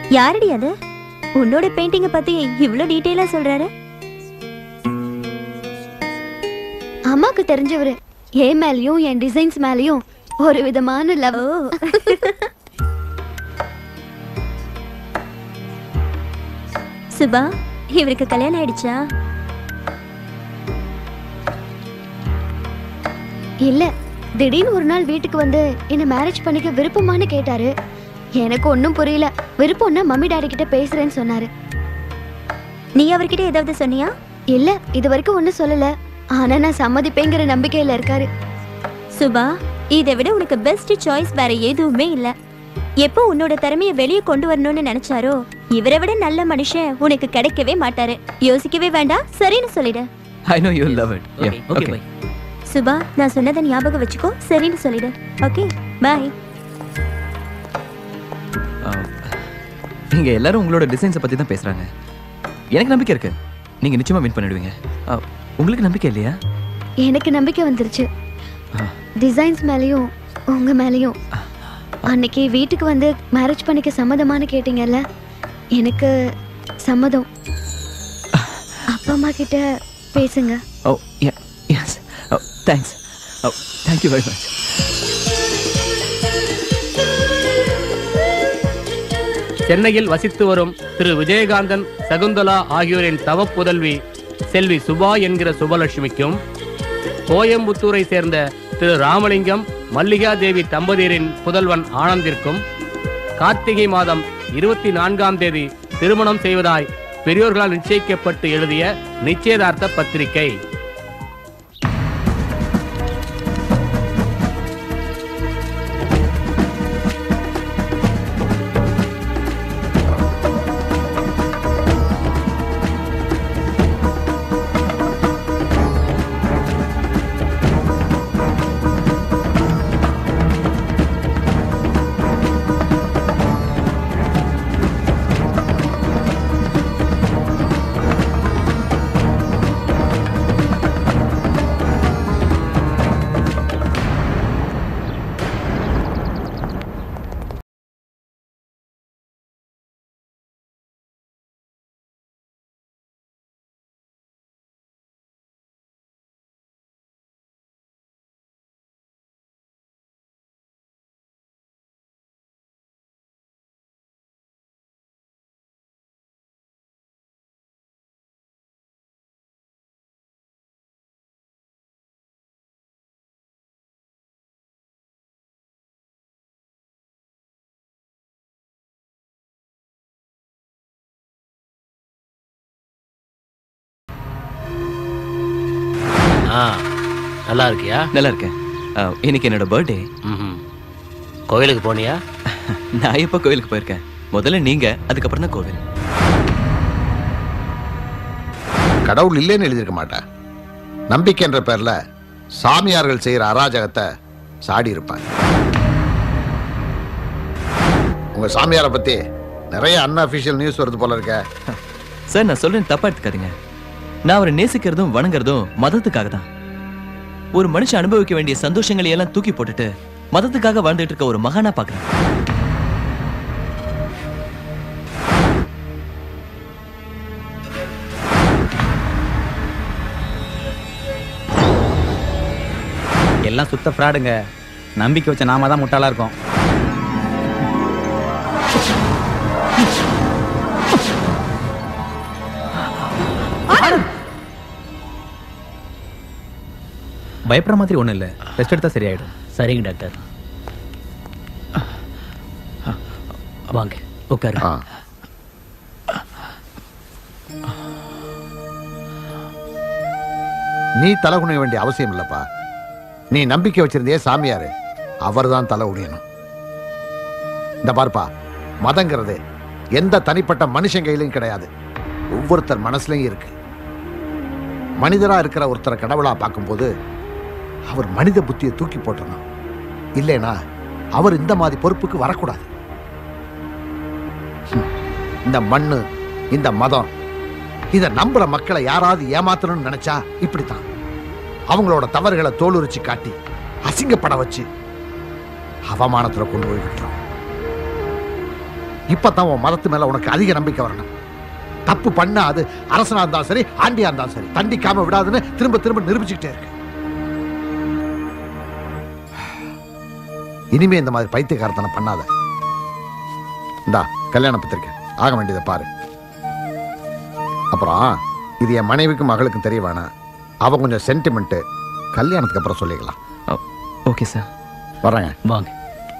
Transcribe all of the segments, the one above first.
யாரடி அது உன்னோட பெயிண்டிங்க பத்தி இவ்ளோ டீட்டெயிலா சொல்றாரு அம்மாக்கு தெரிஞ்சவரு என் மேலயும் என் டிசைன்ஸ் மேலயும் ஒரு விதமான லவ் ஓ சுபா இவருக்கு கல்யாணம் ஆயிடுச்சா இல்ல திடீர்னு ஒரு நாள் வீட்டுக்கு வந்து என்ன மேரேஜ் பண்ணிக்க விருப்பமான்னு கேட்டாரு எனக்கு ஒன்றும் புரியல விருப்பம்னா மம்மி டாடி கிட்ட பேசுறேன்னு சொன்னாரு நீ அவர்கிட்ட ஏதாவது சொன்னியா இல்ல இது வரைக்கும் ஒன்றும் சொல்லல ஆனா நான் சம்மதிப்பேங்கிற நம்பிக்கையில இருக்காரு சுபா இதை விட உனக்கு பெஸ்ட் சாய்ஸ் வேற எதுவுமே இல்ல எப்போ உன்னோட திறமைய வெளியே கொண்டு வரணும்னு நினைச்சாரோ இவரை விட நல்ல மனுஷன் உனக்கு கிடைக்கவே மாட்டாரு யோசிக்கவே வேண்டாம் சரின்னு சொல்லிடு I know you love it okay okay bye Subha நான் சொன்னதை ஞாபகம் வச்சுக்கோ சரின்னு சொல்லிடு ஓகே பாய் நீங்க எல்லாரும் உங்களோட டிசைன்ஸை பத்தி தான் பேசுறாங்க எனக்கு நம்பிக்கை இருக்கு நீங்க நிச்சயமா வின் பண்ணிடுவீங்க Uh, உங்களுக்கு நம்பிக்கை இல்லையா எனக்கு நம்பிக்கை வந்துருச்சு ஆ. டிசைன்ஸ் மேலயும் உங்க மேலயும் அன்னைக்கு வீட்டுக்கு வந்து மேரேஜ் பண்ணிக்க சம்மதமான்னு கேட்டீங்கல்ல எனக்கு சம்மதம் அப்பா அம்மா கிட்ட பேசுங்க oh yes thanks thank you very much சென்னையில் வசித்து வரும் திரு விஜயகாந்தன் சகுந்தலா ஆகியோரின் தவப்புதல்வி செல்வி சுபா என்கிற சுபலட்சுமிக்கும் கோயம்புத்தூரை சேர்ந்த திரு ராமலிங்கம் மல்லிகா தேவி தம்பதியரின் புதல்வன் ஆனந்திற்கும் கார்த்திகை மாதம் இருபத்தி நான்காம் தேதி திருமணம் செய்வதாய் பெரியோர்களால் நிச்சயிக்கப்பட்டு எழுதிய நிச்சயதார்த்த பத்திரிகை ஆ நல்லா இருக்கியா நல்லா இருக்கேன் Uh, இன்னைக்கு என்னோட பர்த்டே ம் கோயிலுக்கு போனியா நான் எப்போ கோயிலுக்கு போயிருக்கேன் முதல்ல நீங்க அதுக்கப்புறம் தான் கோவில் கடவுள் இல்லைன்னு எழுதியிருக்க மாட்டேன் நம்பிக்கைன்ற பேர்ல சாமியார்கள் செய்யற அராஜகத்தை சாடி இருப்பாங்க உங்க சாமியாரை பத்தி நிறைய அன்அஃபிஷியல் நியூஸ் வருது போல இருக்க சார் நான் சொல்றேன் தப்பா எடுத்துக்காதீங்க நான் அவரை நேசிக்கிறதும் வணங்குறதும் மதத்துக்காக தான் ஒரு மனுஷன் அனுபவிக்க வேண்டிய சந்தோஷங்களை எல்லாம் தூக்கி போட்டுட்டு மதத்துக்காக வாழ்ந்துட்டு இருக்க ஒரு மகானா பாக்குறேன் எல்லாம் சுத்த ஃப்ராடுங்க நம்பிக்கை வச்ச நாம தான் முட்டாளா இருக்கோம் பயப்படுற மாதிரி ஒண்ணும் இல்ல ரெஸ்ட் எடுத்தா சரியாயிடும் சரிங்க டாக்டர் வாங்க உட்காரு ஆ. நீ தலை குனிய வேண்டிய அவசியம் இல்லப்பா நீ நம்பிக்கை வச்சிருந்தே சாமியாரு அவர் தான் தலை குனியணும் இந்த பார்ப்பா மதங்கிறது எந்த தனிப்பட்ட மனுஷன் கையிலும் கிடையாது ஒவ்வொருத்தர் மனசுலயும் இருக்கு மனிதரா இருக்கிற ஒருத்தரை கடவுளா பார்க்கும்போது அவர் மனித புத்தியை தூக்கி போட்டுறணும் இல்லைனா அவர் இந்த மாதிரி பொறுப்புக்கு வரக்கூடாது ஹம். இந்த மண்ணு இந்த மதம் இத நம்புற மக்களை யாராவது ஏமாத்தணும்னு நினைச்சா இப்படித்தான் அவங்களோட தவறுகளை தோலுரிச்சு காட்டி அசிங்கப்பட வச்சு அவமானத்துல கொண்டு போய் விட்டுரும் இப்பதான் உன் மதத்து மேல உனக்கு அதிக நம்பிக்கை வரணும் தப்பு பண்ண அது அரசனா இருந்தாலும் சரி ஆண்டியா இருந்தாலும் சரி தண்டிக்காம விடாதுன்னு திரும்ப திரும்ப நிரூபிச்சுக்கிட்டே இருக்கு இனிமே இந்த மாதிரி பைத்தியக்காரத்தனம் பண்ணாத இந்தா கல்யாண பத்திரிக்கை ஆக வேண்டியதை பாரு அப்புறம் இது என் மனைவிக்கும் மகளுக்கும் தெரிய வேணாம் அவ கொஞ்சம் சென்டிமெண்ட் கல்யாணத்துக்கு அப்புறம் சொல்லிக்கலாம் ஓகே சார் வர்றேங்க வாங்க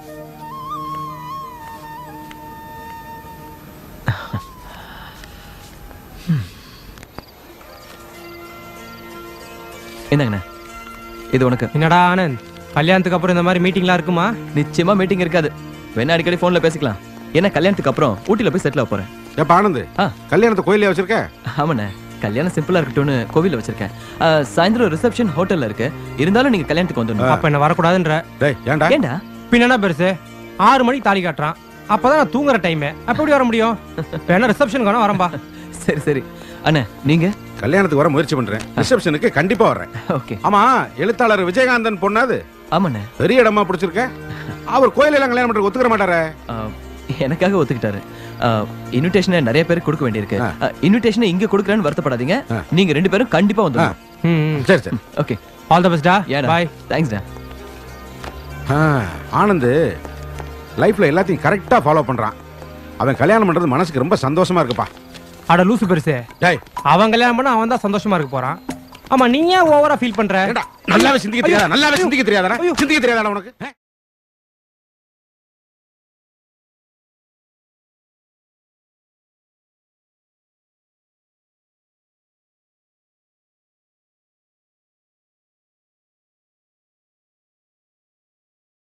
என்னங்கண்ணே இது உனக்கு என்னடா ஆனந்த் கல்யாணத்துக்கு அப்புறம் இந்த மாதிரி மீட்டிங்லாம் இருக்குமா நிச்சயமா மீட்டிங் இருக்காது வேணா அடிக்கடி ஃபோன்ல பேசிக்கலாம் ஏன்னா கல்யாணத்துக்கு அப்புறம் ஊட்டில போய் செட்டில் ஆக போறேன் ஏப்பா ஆனந்த் ஆ. கல்யாணத்தை கோயிலே வச்சிருக்க ஆமாண்ணே கல்யாணம் சிம்பிளா இருக்கட்டும்னு கோவில்ல வச்சிருக்கேன் ஆ, சாயந்தரம் ரிசப்ஷன் ஹோட்டல்ல இருக்கு இருந்தாலும் நீங்க கல்யாணத்துக்கு வந்துடணும் அப்ப என்ன வரக்கூடாதுன்ற டேய் ஏன்டா ஏண்டா பின்ன என்ன பெருசு ஆறு மணிக்கு தாலி காட்டுறான் அப்பதான் நான் தூங்குற டைம் அப்ப எப்படி வர முடியும் வேணா ரிசப்ஷனுக்கு வேணா வரம்பா சரி சரி அண்ணே நீங்க கல்யாணத்துக்கு வர முயற்சி பண்றேன் ரிசப்ஷனுக்கு கண்டிப்பா வர்றேன் ஓகே ஆமா எழுத்தாளர் விஜயகாந்தன் பொண்ணாது ஆமாண்ணே பெரிய இடமா பிடிச்சிருக்க அவர் கோயிலெல்லாம் கல்யாணம் பண்ற ஒத்துக்கிற மாட்டாரே ஆ, எனக்காக ஒத்துக்கிட்டாரு இன்விடேஷனை நிறைய பேருக்கு கொடுக்க வேண்டியிருக்கு ஆ. இன்விடேஷனை இங்க கொடுக்குறேன்னு வருத்தப்படாதீங்க ஆ. நீங்க ரெண்டு பேரும் கண்டிப்பா வந்துடணும் ம் சரி சரி ஓகே ஆல் த பெஸ்டா ஏடா பாய் தேங்க்ஸ்டா ஆ, ஆனந்த் லைஃப்ல எல்லாத்தையும் கரெக்டா ஃபாலோ பண்றான் அவன் கல்யாணம் பண்றது மனசுக்கு ரொம்ப சந்தோஷமா இருக்குப்பா அட லூசு பெருசு டேய் அவன் கல்யாணம் பண்ணா அவன் தான் சந்தோஷமா இருக்க போறான் ஆமா நீ ஏன் ஓவரா ஃபீல் பண்ற ஏண்டா நல்லாவே சிந்திக்க தெரியாதா நல்லாவே சிந்திக்க தெரியாதா சிந்திக்க தெரியாதா உனக்கு